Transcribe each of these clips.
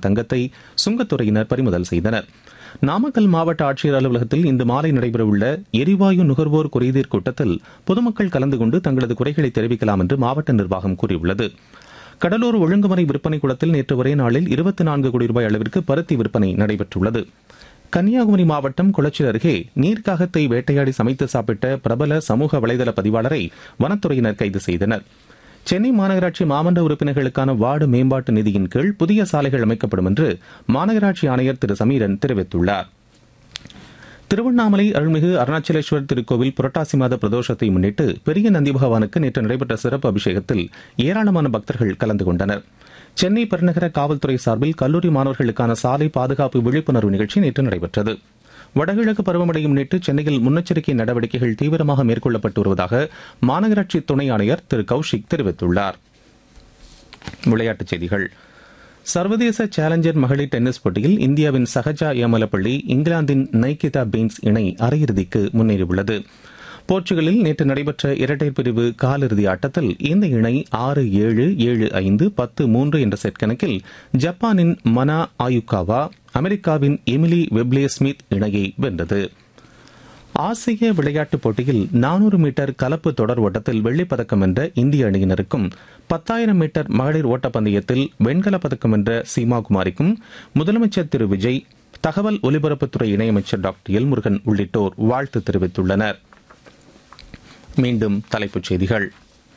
தங்கத்தை சுங்கத்துறையினர் பறிமுதல் செய்தனர் நாமக்கல் மாவட்ட ஆட்சியர் அலுவலகத்தில் இன்று மாலை நடைபெறவுள்ள எரிவாயு நுகர்வோர் குறைதீர் கூட்டத்தில் பொதுமக்கள் கலந்து கொண்டு தங்களது குறைகளை தெரிவிக்கலாம் என்று மாவட்ட நிர்வாகம் கூறியுள்ளது கடலூர் ஒழுங்குமுறை விற்பனை கூடத்தில் நேற்று ஒரே நாளில் இருபத்தி நான்கு கோடி ரூபாய் அளவிற்கு பருத்தி விற்பனை நடைபெற்றுள்ளது கன்னியாகுமரி மாவட்டம் குளச்சல் அருகே நீர்க்காகத்தை வேட்டையாடி சமைத்து சாப்பிட்ட பிரபல சமூக வலைதள பதிவாளரை வனத்துறையினர் கைது செய்தனர் சென்னை மாநகராட்சி மாமன்ற உறுப்பினர்களுக்கான வார்டு மேம்பாட்டு நிதியின் கீழ் புதிய சாலைகள் அமைக்கப்படும் என்று மாநகராட்சி ஆணையர் திரு சமீரன் தெரிவித்துள்ளார் திருவண்ணாமலை அருள்மிகு அருணாச்சலேஸ்வரர் திருக்கோவில் புரட்டாசி மாத பிரதோஷத்தை முன்னிட்டு பெரிய நந்தி பகவானுக்கு நேற்று நடைபெற்ற சிறப்பு அபிஷேகத்தில் ஏராளமான பக்தர்கள் கலந்து கொண்டனர் சென்னை பெருநகர காவல்துறை சார்பில் கல்லூரி மாணவர்களுக்கான சாலை பாதுகாப்பு விழிப்புணர்வு நிகழ்ச்சி நேற்று நடைபெற்றது வடகிழக்கு பருவமழையை முன்னிட்டு சென்னையில் முன்னெச்சரிக்கை நடவடிக்கைகள் தீவிரமாக மேற்கொள்ளப்பட்டு வருவதாக மாநகராட்சி துணை ஆணையர் திரு கௌஷிக் தெரிவித்துள்ளார் விளையாட்டுச் செய்திகள் சர்வதேச சேலஞ்சர் மகளிர் டென்னிஸ் போட்டியில் இந்தியாவின் சஹஜா ஏமலப்பள்ளி இங்கிலாந்தின் நைகிதா பெயின்ஸ் இணை அரையிறுதிக்கு முன்னேறியுள்ளது போர்ச்சுகலில் நேற்று நடைபெற்ற இரட்டையர் பிரிவு காலிறுதி ஆட்டத்தில் இந்த இணை ஆறு ஏழு ஏழு ஐந்து பத்து மூன்று என்ற செட் கணக்கில் ஜப்பானின் மனா ஆயுகாவா அமெரிக்காவின் எமிலி வெப்லே ஸ்மித் இணையை வென்றது ஆசிய விளையாட்டுப் போட்டியில் நானூறு மீட்டர் கலப்பு தொடர் ஓட்டத்தில் வெள்ளிப் பதக்கம் வென்ற இந்திய அணியினருக்கும் பத்தாயிரம் மீட்டர் மகளிர் ஓட்டப்பந்தயத்தில் வெண்கலப் பதக்கம் வென்ற சீமாகுமாரிக்கும் முதலமைச்சர் திரு விஜய் தகவல் ஒலிபரப்புத்துறை இணையமைச்சர் டாக்டர் எல்முருகன் உள்ளிட்டோர் வாழ்த்து தெரிவித்துள்ளனர் மீண்டும் தலைப்புச் செய்திகள்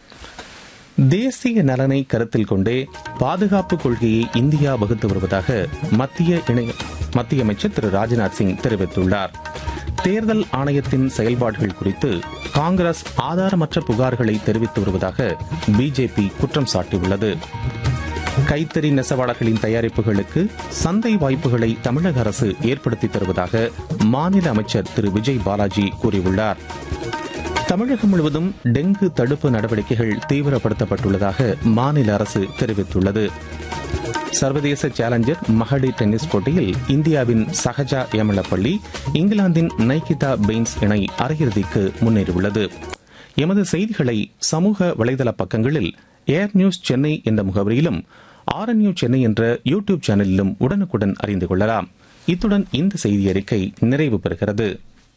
தேசிய நலனை கருத்தில் கொண்டே பாதுகாப்பு கொள்கையை இந்தியா வகுத்து வருவதாக மத்திய இணை மத்திய அமைச்சர் திரு ராஜ்நாத் சிங் தெரிவித்துள்ளார் தேர்தல் ஆணையத்தின் செயல்பாடுகள் குறித்து காங்கிரஸ் ஆதாரமற்ற புகார்களை தெரிவித்து வருவதாக பிஜேபி குற்றம் சாட்டியுள்ளது கைத்தறி நெசவாளர்களின் தயாரிப்புகளுக்கு சந்தை வாய்ப்புகளை தமிழக அரசு ஏற்படுத்தி தருவதாக மாநில அமைச்சர் திரு விஜய் பாலாஜி கூறியுள்ளார் தமிழகம் முழுவதும் டெங்கு தடுப்பு நடவடிக்கைகள் தீவிரப்படுத்தப்பட்டுள்ளதாக மாநில அரசு தெரிவித்துள்ளது சர்வதேச சேலஞ்சர் மகளிர் டென்னிஸ் போட்டியில் இந்தியாவின் சஹஜா ஏமலப்பள்ளி இங்கிலாந்தின் நைகிதா பெயின்ஸ் இணை அரையிறுதிக்கு முன்னேறியுள்ளது எமது செய்திகளை சமூக வலைதள பக்கங்களில் ஏர் நியூஸ் சென்னை என்ற முகவரியிலும் ஆர் நியூ சென்னை என்ற யூ டியூப் சேனலிலும் உடனுக்குடன் அறிந்து கொள்ளலாம் இத்துடன் இந்த செய்தி அறிக்கை நிறைவு பெறுகிறது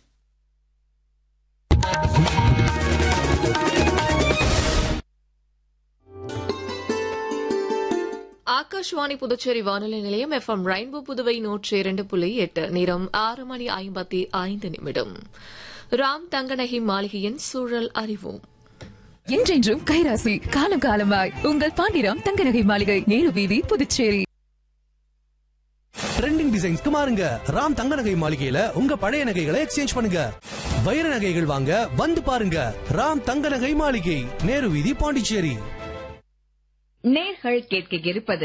ஆகாஷ்வாணி புதுச்சேரி வானொலி நிலையம் எஃப் எம் ரெயின்போ புதுவை நூற்றி இரண்டு புள்ளி எட்டு நேரம் ஆறு மணி ஐம்பத்தி ஐந்து நிமிடம் ராம் தங்கநகி மாளிகையின் சூழல் அறிவோம் என்றென்றும் கைராசி காலம் காலமாய் உங்கள் பாண்டிராம் தங்கநகை மாளிகை நேரு வீதி புதுச்சேரி ட்ரெண்டிங் டிசைன்ஸ்க்கு மாறுங்க ராம் தங்க நகை மாளிகையில உங்க பழைய நகைகளை எக்ஸ்சேஞ்ச் பண்ணுங்க வைர நகைகள் வாங்க வந்து பாருங்க ராம் தங்க நகை மாளிகை நேரு வீதி பாண்டிச்சேரி நேர்கள் கேட்க இருப்பது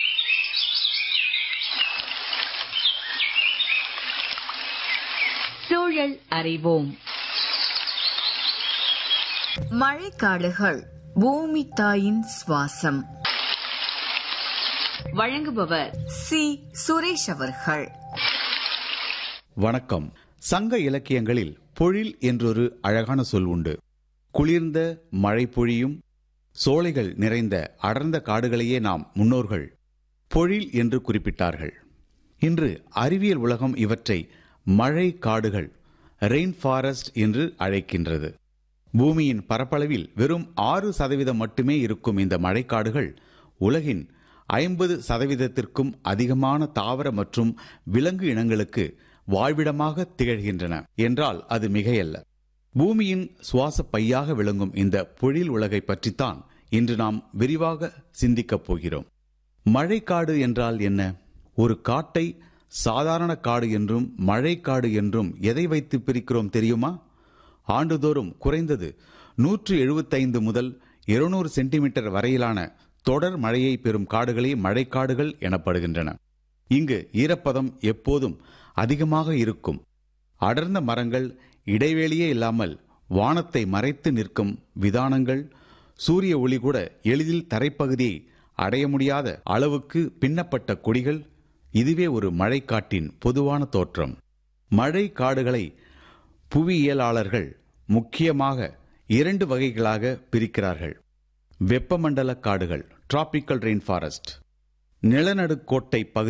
சூழல் அறிவோம் மழைக்காடுகள் பூமி தாயின் சுவாசம் வழங்குபவர் சி சுரேஷ் அவர்கள் வணக்கம் சங்க இலக்கியங்களில் பொழில் என்றொரு அழகான சொல் உண்டு குளிர்ந்த மழை பொழியும் சோலைகள் நிறைந்த அடர்ந்த காடுகளையே நாம் முன்னோர்கள் பொழில் என்று குறிப்பிட்டார்கள் இன்று அறிவியல் உலகம் இவற்றை மழை காடுகள் ரெயின் ஃபாரஸ்ட் என்று அழைக்கின்றது பூமியின் பரப்பளவில் வெறும் ஆறு சதவீதம் மட்டுமே இருக்கும் இந்த மழைக்காடுகள் உலகின் ஐம்பது சதவீதத்திற்கும் அதிகமான தாவர மற்றும் விலங்கு இனங்களுக்கு வாழ்விடமாக திகழ்கின்றன என்றால் அது மிகையல்ல பூமியின் சுவாச பையாக விளங்கும் இந்த பொழில் உலகை பற்றித்தான் இன்று நாம் விரிவாக சிந்திக்கப் போகிறோம் மழைக்காடு என்றால் என்ன ஒரு காட்டை சாதாரண காடு என்றும் மழைக்காடு என்றும் எதை வைத்து பிரிக்கிறோம் தெரியுமா ஆண்டுதோறும் குறைந்தது நூற்று எழுபத்தைந்து முதல் இருநூறு சென்டிமீட்டர் வரையிலான தொடர் மழையை பெறும் காடுகளே மழைக்காடுகள் எனப்படுகின்றன இங்கு ஈரப்பதம் எப்போதும் அதிகமாக இருக்கும் அடர்ந்த மரங்கள் இடைவேளியே இல்லாமல் வானத்தை மறைத்து நிற்கும் விதானங்கள் சூரிய ஒளி கூட எளிதில் தரைப்பகுதியை அடைய முடியாத அளவுக்கு பின்னப்பட்ட கொடிகள் இதுவே ஒரு மழைக்காட்டின் பொதுவான தோற்றம் மழை காடுகளை புவியியலாளர்கள் முக்கியமாக இரண்டு வகைகளாக பிரிக்கிறார்கள் வெப்பமண்டல காடுகள் டிராபிக்கல் ரெயின் ஃபாரஸ்ட் நிலநடுக்கோட்டை பகுதி